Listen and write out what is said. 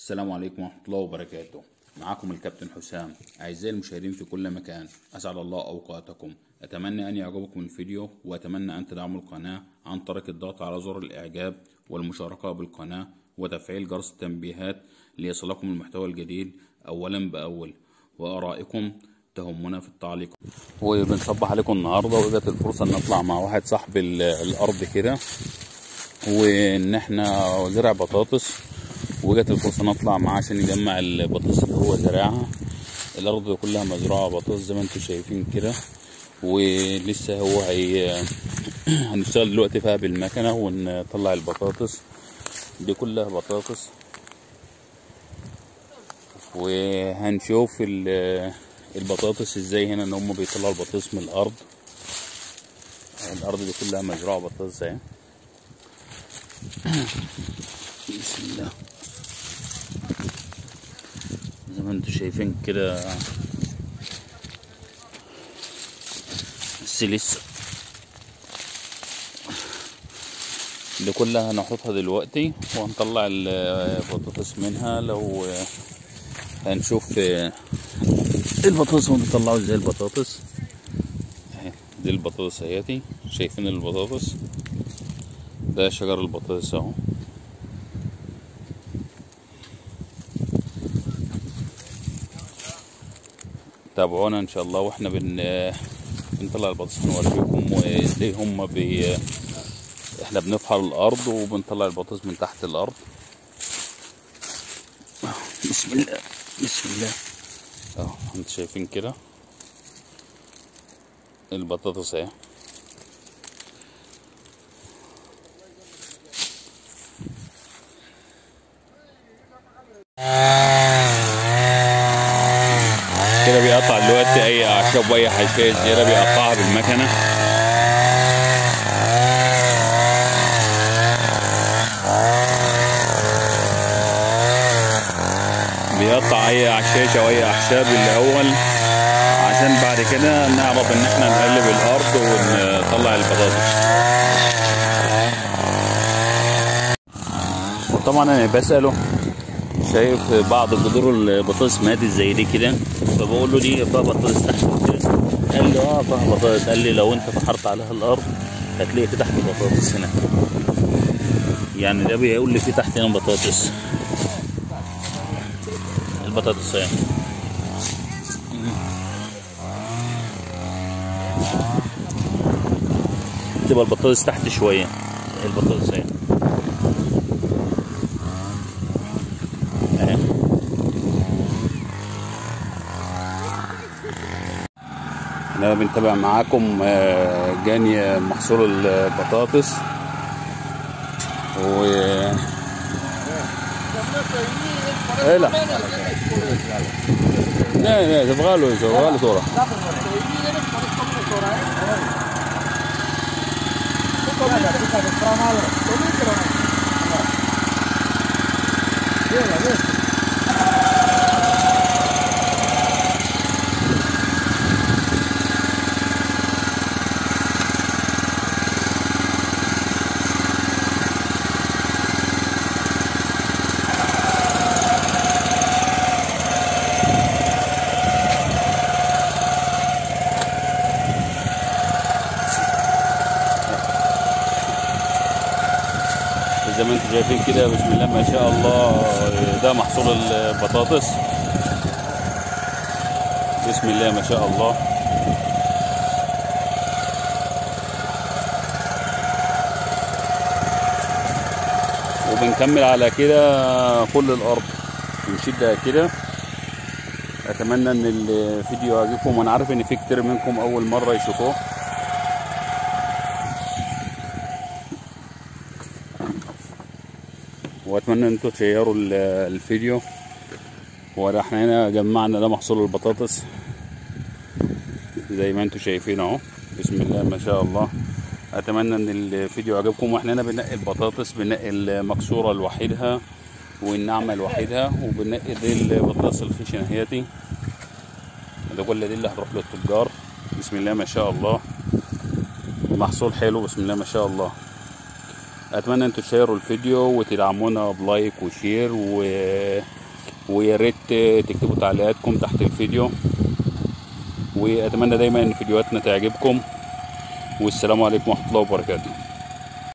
السلام عليكم ورحمة الله وبركاته معكم الكابتن حسام أعزائي المشاهدين في كل مكان أسعد الله أوقاتكم أتمنى أن يعجبكم الفيديو وأتمنى أن تدعموا القناة عن طريق الضغط على زر الإعجاب والمشاركة بالقناة وتفعيل جرس التنبيهات ليصلكم المحتوى الجديد أولا بأول وآرائكم تهمنا في التعليق وبنصبح عليكم النهاردة وجت الفرصة أن نطلع مع واحد صاحب ال- الأرض كده وإن احنا زرع بطاطس وجت الفرصة نطلع معاه عشان يجمع البطاطس اللي هو زرعها الأرض كلها مزروعة بطاطس زي ما انتم شايفين كده ولسه هو هي هنشتغل دلوقتي فيها بالمكنة ونطلع البطاطس دي كلها بطاطس وهنشوف ال- البطاطس ازاي هنا ان هم بيطلعوا البطاطس من الأرض الأرض دي كلها مزروعة بطاطس اهي بسم الله زي ما انتم شايفين كده بس لسه دي كلها هنحطها دلوقتي وهنطلع البطاطس منها لو هنشوف البطاطس ونطلعوا ازاي البطاطس اهي دي البطاطس اهيتي شايفين البطاطس ده شجر البطاطس اهو تابعونا ان شاء الله واحنا بن بنطلع البطاطس هنوريكم وازاي هم بي احنا بنفحر الارض وبنطلع البطاطس من تحت الارض بسم الله بسم الله اهو انتوا شايفين كده البطاطس اهي كده بيقطع دلوقتي اي اعشاب واي حشائش زياده بيقطعها بالمكنه بيقطع اي عشاشه او اي اعشاب الاول عشان بعد كده نعرف ان احنا نقلب الارض ونطلع البطاطس وطبعا انا بساله شايف بعض جذور البطاطس ماتت زي دي كده فبقول له دي فيها بطاطس تحت كده قال لي اه فيها بطاطس قال لي لو انت فحرت عليها الارض هتلاقي في تحت بطاطس هنا يعني ده بيقول لي في تحت هنا بطاطس البطاطس اهي تبقى البطاطس تحت شويه البطاطس اهي اهي احنا بنتابع معاكم آه، جاني محصول البطاطس و ايه لا لا لا تبغى له تبغى له صوره زي ما انتم شايفين كده بسم الله ما شاء الله ده محصول البطاطس بسم الله ما شاء الله وبنكمل على كده كل الارض بنشدها كده اتمنى ان الفيديو يعجبكم وانا عارف ان في كتير منكم اول مره يشوفوه واتمنى ان انتوا تشيروا ال- الفيديو واحنا هنا جمعنا ده محصول البطاطس زي ما انتوا شايفين اهو بسم الله ما شاء الله اتمنى ان الفيديو عجبكم واحنا هنا بننقي البطاطس بننقي المكسوره لوحدها والناعمه لوحدها وبننقي دي البطاطس الخشنه اهيتي ده كل دي اللي هتروح للتجار بسم الله ما شاء الله محصول حلو بسم الله ما شاء الله اتمنى انتوا تشيروا الفيديو وتدعمونا بلايك وشير و ويا ريت تكتبوا تعليقاتكم تحت الفيديو واتمنى دايما ان فيديوهاتنا تعجبكم والسلام عليكم ورحمه الله وبركاته